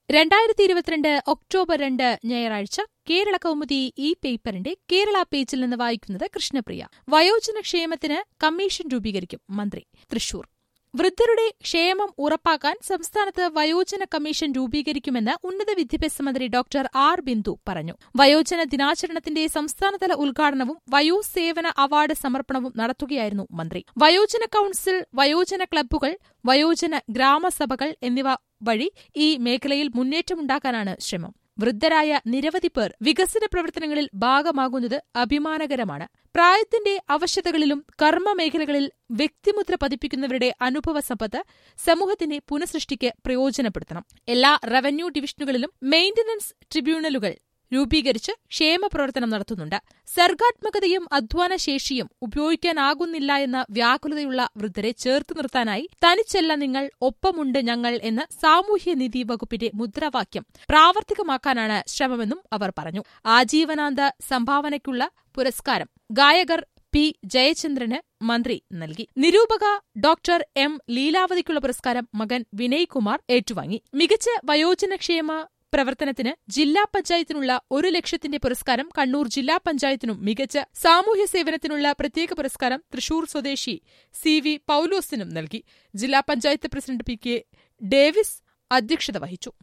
രണ്ടായിരത്തി ഇരുപത്തിരണ്ട് ഒക്ടോബർ രണ്ട് ഞായറാഴ്ച കേരള കൗമുദി ഈ പേപ്പറിന്റെ കേരള പേജിൽ നിന്ന് വായിക്കുന്നത് കൃഷ്ണപ്രിയ വയോജന ക്ഷേമത്തിന് കമ്മീഷൻ രൂപീകരിക്കും മന്ത്രി തൃശൂർ വൃദ്ധരുടെ ക്ഷേമം ഉറപ്പാക്കാൻ സംസ്ഥാനത്ത് വയോജന കമ്മീഷൻ രൂപീകരിക്കുമെന്ന് ഉന്നത വിദ്യാഭ്യാസ മന്ത്രി ഡോക്ടർ ആർ ബിന്ദു പറഞ്ഞു വയോജന ദിനാചരണത്തിന്റെ സംസ്ഥാനതല ഉദ്ഘാടനവും വയോസേവന അവാർഡ് സമർപ്പണവും നടത്തുകയായിരുന്നു മന്ത്രി വയോജന കൌൺസിൽ വയോജന ക്ലബ്ബുകൾ വയോജന ഗ്രാമസഭകൾ എന്നിവ വഴി ഈ മേഖലയിൽ മുന്നേറ്റമുണ്ടാക്കാനാണ് ശ്രമം വൃദ്ധരായ നിരവധി പേർ വികസന പ്രവർത്തനങ്ങളിൽ ഭാഗമാകുന്നത് അഭിമാനകരമാണ് പ്രായത്തിന്റെ അവശതകളിലും കർമ്മ മേഖലകളിൽ വ്യക്തിമുദ്ര പതിപ്പിക്കുന്നവരുടെ അനുഭവ സമ്പത്ത് സമൂഹത്തിന്റെ പുനഃസൃഷ്ടിക്ക് പ്രയോജനപ്പെടുത്തണം എല്ലാ റവന്യൂ ഡിവിഷനുകളിലും മെയിന്റനൻസ് ട്രിബ്യൂണലുകൾ രൂപീകരിച്ച് ക്ഷേമപ്രവർത്തനം നടത്തുന്നുണ്ട് സർഗാത്മകതയും അധ്വാനശേഷിയും ഉപയോഗിക്കാനാകുന്നില്ല എന്ന വ്യാകുലതയുള്ള വൃദ്ധരെ ചേർത്ത് നിർത്താനായി തനിച്ചല്ല നിങ്ങൾ ഒപ്പമുണ്ട് ഞങ്ങൾ എന്ന സാമൂഹ്യനിധി വകുപ്പിന്റെ മുദ്രാവാക്യം പ്രാവർത്തികമാക്കാനാണ് ശ്രമമെന്നും അവർ പറഞ്ഞു ആജീവനാന്ത സംഭാവനയ്ക്കുള്ള പുരസ്കാരം ഗായകർ പി ജയചന്ദ്രന് മന്ത്രി നൽകി നിരൂപക ഡോക്ടർ എം ലീലാവതിക്കുള്ള പുരസ്കാരം മകൻ വിനയ് കുമാർ ഏറ്റുവാങ്ങി മികച്ച വയോജനക്ഷേമ പ്രവർത്തനത്തിന് ജില്ലാ പഞ്ചായത്തിനുള്ള ഒരു ലക്ഷത്തിന്റെ പുരസ്കാരം കണ്ണൂർ ജില്ലാ പഞ്ചായത്തിനും മികച്ച സാമൂഹ്യ സേവനത്തിനുള്ള പ്രത്യേക പുരസ്കാരം തൃശൂർ സ്വദേശി സി വി പൌലോസിനും നൽകി ജില്ലാ panchayat president P K Davis അധ്യക്ഷത വഹിച്ചു